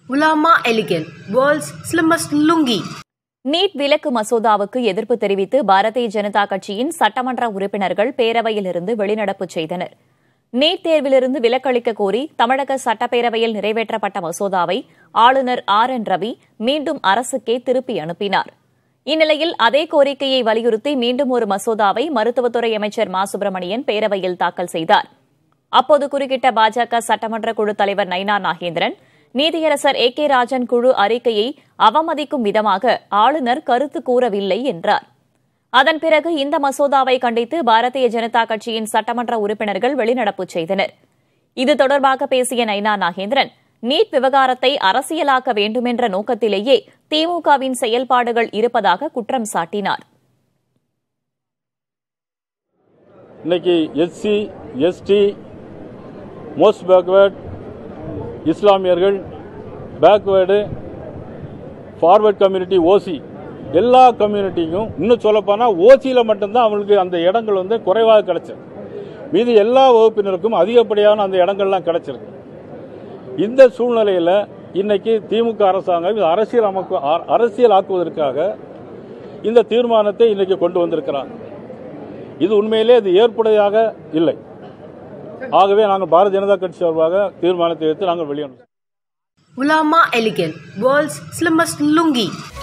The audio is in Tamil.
Ulama Elegant, world's slimmest lungi. NEET விலக்கு மசோதாவுக்கு எதிர்ப்பு தெரிவித்து பாரதிய ஜனதா கட்சியின் சட்டமன்ற உறுப்பினர்கள் பேரவையிலிருந்து வெளிநடப்பு செய்தனர் நீட் தேர்விலிருந்து விலக்களிக்க கோரி தமிழக சட்டப்பேரவையில் நிறைவேற்றப்பட்ட மசோதாவை ஆளுநர் ஆர் என் ரவி மீண்டும் அரசுக்கே திருப்பி அனுப்பினார் இந்நிலையில் அதே கோரிக்கையை வலியுறுத்தி மீண்டும் ஒரு மசோதாவை மருத்துவத்துறை அமைச்சர் மா சுப்பிரமணியன் பேரவையில் தாக்கல் செய்தார் அப்போது குறுக்கிட்ட பாஜக சட்டமன்ற குழு தலைவர் நைனா நாகேந்திரன் நீதியரசர் ஏ கே ராஜன் குழு அறிக்கையை அவமதிக்கும் விதமாக ஆளுநர் கருத்து கூறவில்லை என்றார் அதன் பிறகு இந்த மசோதாவை கண்டித்து பாரதிய ஜனதா கட்சியின் சட்டமன்ற உறுப்பினர்கள் வெளிநடப்பு செய்தனர் இது தொடர்பாக பேசிய நைனா நாகேந்திரன் நீட் விவகாரத்தை அரசியலாக்க வேண்டுமென்ற நோக்கத்திலேயே திமுகவின் செயல்பாடுகள் இருப்பதாக குற்றம் சாட்டினார் இன்னைக்கு எஸ்சி எஸ்டி மோஸ்ட் பேக்வேர்ட் இஸ்லாமியர்கள் பேக்வேர்டு ஃபார்வர்ட் கம்யூனிட்டி ஓசி எல்லா கம்யூனிட்டிக்கும் இன்னும் சொல்லப்போனால் ஓசியில் மட்டும்தான் அவங்களுக்கு அந்த இடங்கள் வந்து குறைவாக கிடைச்சிருக்கு மீதி எல்லா வகுப்பினருக்கும் அதிகப்படியான அந்த இடங்கள்லாம் கிடைச்சிருக்கு இந்த சூழ்நிலையில் இன்னைக்கு திமுக அரசாங்கம் இது அரசியல் அமைப்பு அ- அரசியல் ஆக்குவதற்காக இந்த தீர்மானத்தை இன்னைக்கு கொண்டு வந்திருக்கிறாங்க இது உண்மையிலே அது ஏற்புடையதாக இல்லை ஆகவே நாங்கள் பாரதிய ஜனதா கட்சி சார்பாக தீர்மானத்தை எடுத்து நாங்கள் வெளியிடணும் Ulama Elegant, world's slimmest lungi.